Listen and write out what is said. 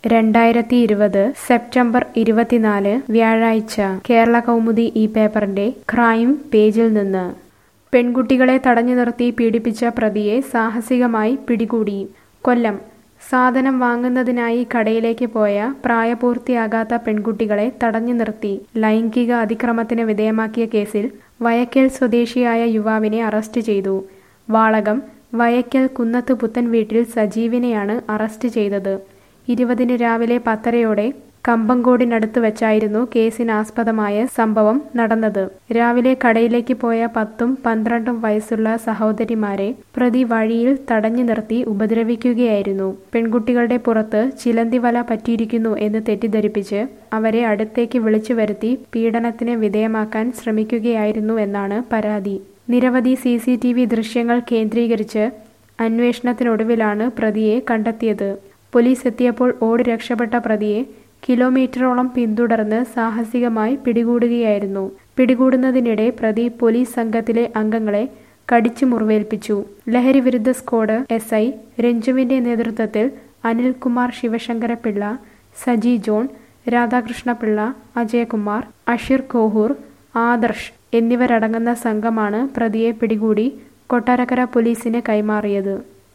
രണ്ടായിരത്തി ഇരുപത് സെപ്റ്റംബർ ഇരുപത്തിനാല് വ്യാഴാഴ്ച കേരള കൗമുദി ഈ പേപ്പറിന്റെ ക്രൈം പേജിൽ നിന്ന് പെൺകുട്ടികളെ തടഞ്ഞു നിർത്തി പീഡിപ്പിച്ച പ്രതിയെ സാഹസികമായി പിടികൂടി കൊല്ലം സാധനം വാങ്ങുന്നതിനായി കടയിലേക്ക് പോയ പ്രായപൂർത്തിയാകാത്ത പെൺകുട്ടികളെ തടഞ്ഞു നിർത്തി ലൈംഗിക അതിക്രമത്തിന് വിധേയമാക്കിയ കേസിൽ വയക്കൽ സ്വദേശിയായ യുവാവിനെ അറസ്റ്റ് ചെയ്തു വാളകം വയക്കൽ കുന്നത്ത് പുത്തൻ വീട്ടിൽ സജീവിനെയാണ് അറസ്റ്റ് ചെയ്തത് ഇരുപതിന് രാവിലെ പത്തരയോടെ കമ്പങ്കോടിനടുത്ത് വെച്ചായിരുന്നു കേസിനാസ്പദമായ സംഭവം നടന്നത് രാവിലെ കടയിലേക്ക് പോയ പത്തും പന്ത്രണ്ടും വയസ്സുള്ള സഹോദരിമാരെ പ്രതി വഴിയിൽ തടഞ്ഞു നിർത്തി ഉപദ്രവിക്കുകയായിരുന്നു പെൺകുട്ടികളുടെ പുറത്ത് ചിലന്തി വല പറ്റിയിരിക്കുന്നു എന്ന് തെറ്റിദ്ധരിപ്പിച്ച് അവരെ അടുത്തേക്ക് വിളിച്ചു വരുത്തി പീഡനത്തിന് വിധേയമാക്കാൻ ശ്രമിക്കുകയായിരുന്നു എന്നാണ് പരാതി നിരവധി സി സി ടി വി ദൃശ്യങ്ങൾ കേന്ദ്രീകരിച്ച് അന്വേഷണത്തിനൊടുവിലാണ് പ്രതിയെ കണ്ടെത്തിയത് പോലീസ് എത്തിയപ്പോൾ ഓടി രക്ഷപ്പെട്ട പ്രതിയെ കിലോമീറ്ററോളം പിന്തുടർന്ന് സാഹസികമായി പിടികൂടുകയായിരുന്നു പിടികൂടുന്നതിനിടെ പ്രതി പോലീസ് സംഘത്തിലെ അംഗങ്ങളെ കടിച്ചു മുറിവേൽപ്പിച്ചു ലഹരി വിരുദ്ധ സ്ക്വാഡ് എസ് ഐ രഞ്ജുവിന്റെ നേതൃത്വത്തിൽ അനിൽകുമാർ ശിവശങ്കരപിള്ള സജി ജോൺ രാധാകൃഷ്ണപിള്ള അജയകുമാർ അഷിർ കോഹൂർ ആദർശ് എന്നിവരടങ്ങുന്ന സംഘമാണ് പ്രതിയെ പിടികൂടി കൊട്ടാരക്കര പോലീസിന് കൈമാറിയത്